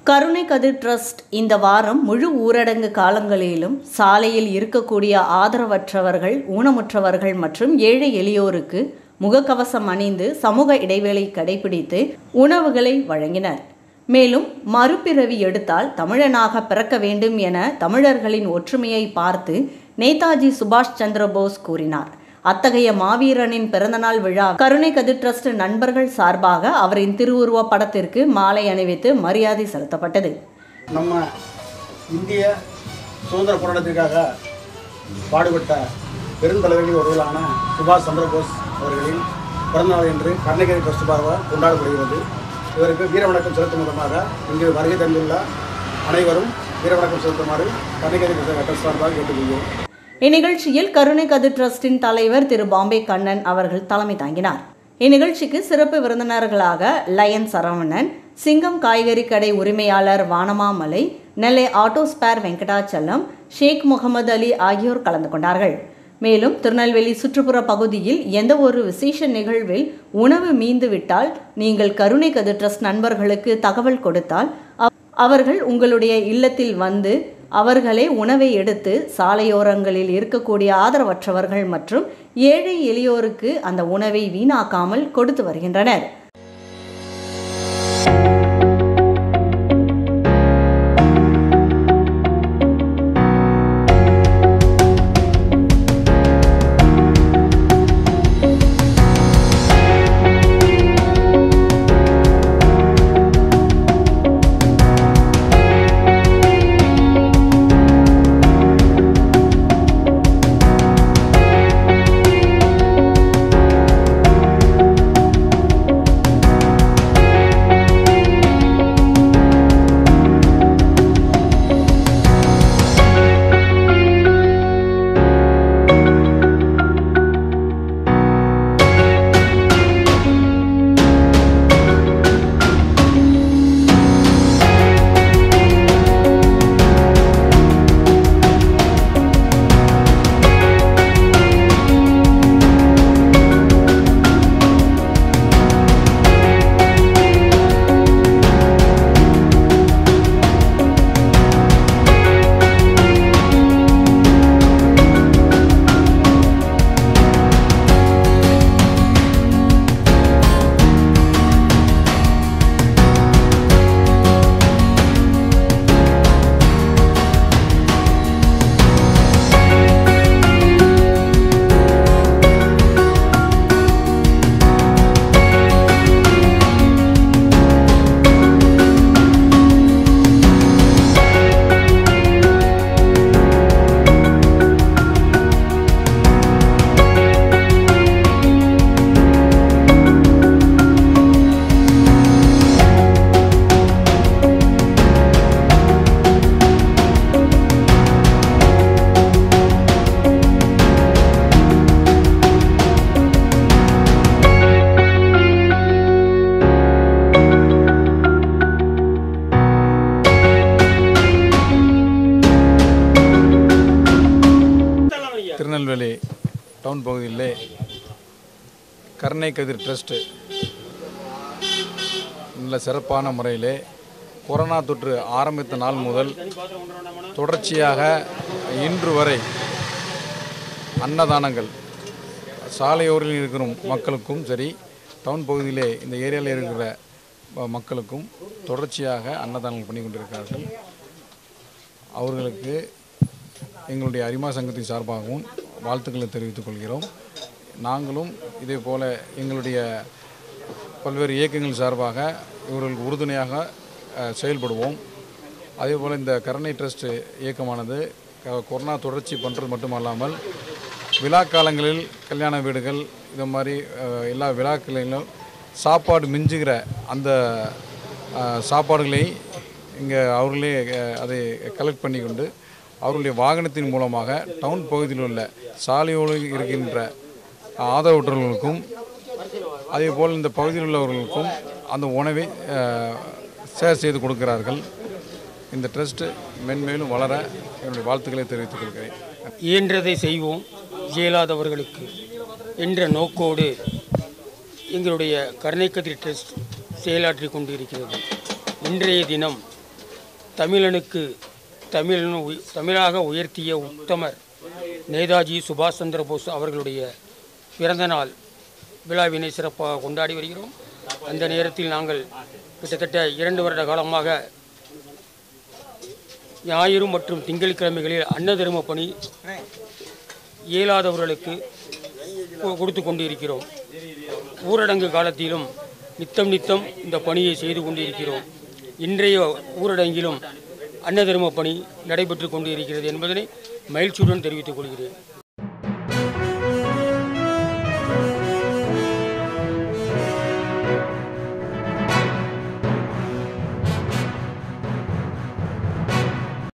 கருணை கதிர் ட்ரஸ்ட் இந்த வாரம் முழு ஊரடங்கு காலங்களிலும் சாலையில் இருக்கக்கூடிய ஆதரவற்றவர்கள் ஊனமுற்றவர்கள் மற்றும் ஏழை எளியோருக்கு முகக்கவசம் அணிந்து சமூக இடைவெளி கடைபிடித்து உணவுகளை வழங்கினர் மேலும் மறுபிறவி எடுத்தால் தமிழனாக பிறக்க வேண்டும் என தமிழர்களின் ஒற்றுமையை பார்த்து நேதாஜி சுபாஷ் சந்திர போஸ் கூறினார் அத்தகைய மாவீரனின் பிறந்தநாள் விழா கருணை கதிர் ட்ரஸ்ட் நண்பர்கள் சார்பாக அவரின் திருவுருவ படத்திற்கு மாலை அணிவித்து மரியாதை செலுத்தப்பட்டது நம்ம இந்திய சுதந்திர போராட்டத்திற்காக பாடுபட்ட பெருந்தலைவர்களில் ஒருவரான சுபாஷ் சந்திரபோஸ் அவர்களின் பிறந்தநாள் என்று கருணகிரி ட்ரஸ்ட் சார்பாக கொண்டாடப்படுகிறது இவருக்கு வீரவணக்கம் செலுத்தும் விதமாக இங்கு வருகை தந்துள்ள அனைவரும் வீரவணக்கம் செலுத்துமாறு கருணகிரி ட்ரஸ்ட் சார்பாக கேட்டுக்கொள்கிறோம் இந்நிகழ்ச்சியில் கருணை கதிர் ட்ரஸ்டின் தலைவர் திரு பாம்பே கண்ணன் அவர்கள் தலைமை தாங்கினார் இந்நிகழ்ச்சிக்கு சிறப்பு விருந்தினர்களாக லயன் சரவணன் சிங்கம் காய்கறி கடை உரிமையாளர் வானமாமலை நெல்லை ஆட்டோ ஸ்பேர் வெங்கடாச்சலம் ஷேக் முகமது அலி ஆகியோர் கலந்து கொண்டார்கள் மேலும் திருநெல்வேலி சுற்றுப்புற பகுதியில் எந்த ஒரு விசேஷ நிகழ்வில் உணவு மீந்து விட்டால் நீங்கள் கருணை கதிர் ட்ரஸ்ட் நண்பர்களுக்கு தகவல் கொடுத்தால் அவ்- அவர்கள் உங்களுடைய இல்லத்தில் வந்து அவர்களே உணவை எடுத்து சாலையோரங்களில் இருக்கக்கூடிய ஆதரவற்றவர்கள் மற்றும் ஏழை எளியோருக்கு அந்த உணவை வீணாக்காமல் கொடுத்து வருகின்றனர் திருநெல்வேலி டவுன் பகுதியிலே கருணை கதிர் ட்ரஸ்ட்டு நல்ல சிறப்பான முறையிலே கொரோனா தொற்று ஆரம்பித்த நாள் முதல் தொடர்ச்சியாக இன்று வரை அன்னதானங்கள் சாலையோரில் இருக்கிற மக்களுக்கும் சரி டவுன் பகுதியிலே இந்த ஏரியாவில் இருக்கிற ம- மக்களுக்கும் தொடர்ச்சியாக அன்னதானங்கள் பண்ணி கொண்டிருக்கிறார்கள் அவர்களுக்கு எங்களுடைய அரிமா சங்கத்தின் சார்பாகவும் வாழ்த்துக்களை தெரிவித்துக் கொள்கிறோம் நாங்களும் இதே போல எங்களுடைய பல்வேறு இயக்கங்கள் சார்பாக இவர்களுக்கு உறுதுணையாக அஹ், செயல்படுவோம் அதே போல் இந்த கருணை ட்ரஸ்ட் இயக்கமானது க- கொரோனா தொடர்ச்சி பண்ணுறது மட்டுமல்லாமல் விழா காலங்களில் கல்யாண வீடுகள் இந்த மாதிரி அஹ், எல்லா விழாக்களிலும் சாப்பாடு மிஞ்சுகிற அந்த அஹ், சாப்பாடுகளை இங்கே அவர்களே அஹ், அதை கலெக்ட் பண்ணி கொண்டு அவர்களுடைய வாகனத்தின் மூலமாக டவுன் பகுதியில் உள்ள சாலையோடு இருக்கின்ற ஆதரவற்றவர்களுக்கும் அதே போல் இந்த பகுதியில் உள்ளவர்களுக்கும் அந்த உணவை அஹ், ஷேர் செய்து கொடுக்கிறார்கள் இந்த ட்ரஸ்ட்டு மென்மேலும் வளர என்னுடைய வாழ்த்துக்களை தெரிவித்துக் கொள்கிறேன் இயன்றதை செய்வோம் இயலாதவர்களுக்கு என்ற நோக்கோடு எங்களுடைய கருணைக்கதிர் ட்ரஸ்ட் செயலாற்றி கொண்டிருக்கிறது இன்றைய தினம் தமிழனுக்கு தமிழன் உய்- தமிழாக உயர்த்திய உத்தமர் நேதாஜி சுபாஷ் சந்திர போஸ் அவர்களுடைய பிறந்தநாள் விழாவினை சிறப்பாக கொண்டாடி வருகிறோம் அந்த நேரத்தில் நாங்கள் கிட்டத்தட்ட இரண்டு வருட காலமாக ஞாயிறு மற்றும் திங்கட்கிழமைகளில் அன்னதர்ம பணி இயலாதவர்களுக்கு கொ- கொடுத்து கொண்டு இருக்கிறோம் ஊரடங்கு காலத்திலும் நித்தம் நித்தம் இந்த பணியை செய்து கொண்டிருக்கிறோம் இன்றைய ஊரடங்கிலும் அன்னதர்ம பணி நடைபெற்று கொண்டு இருக்கிறது என்பதனை மகிழ்ச்சியுடன் தெரிவித்துக் கொள்கிறேன்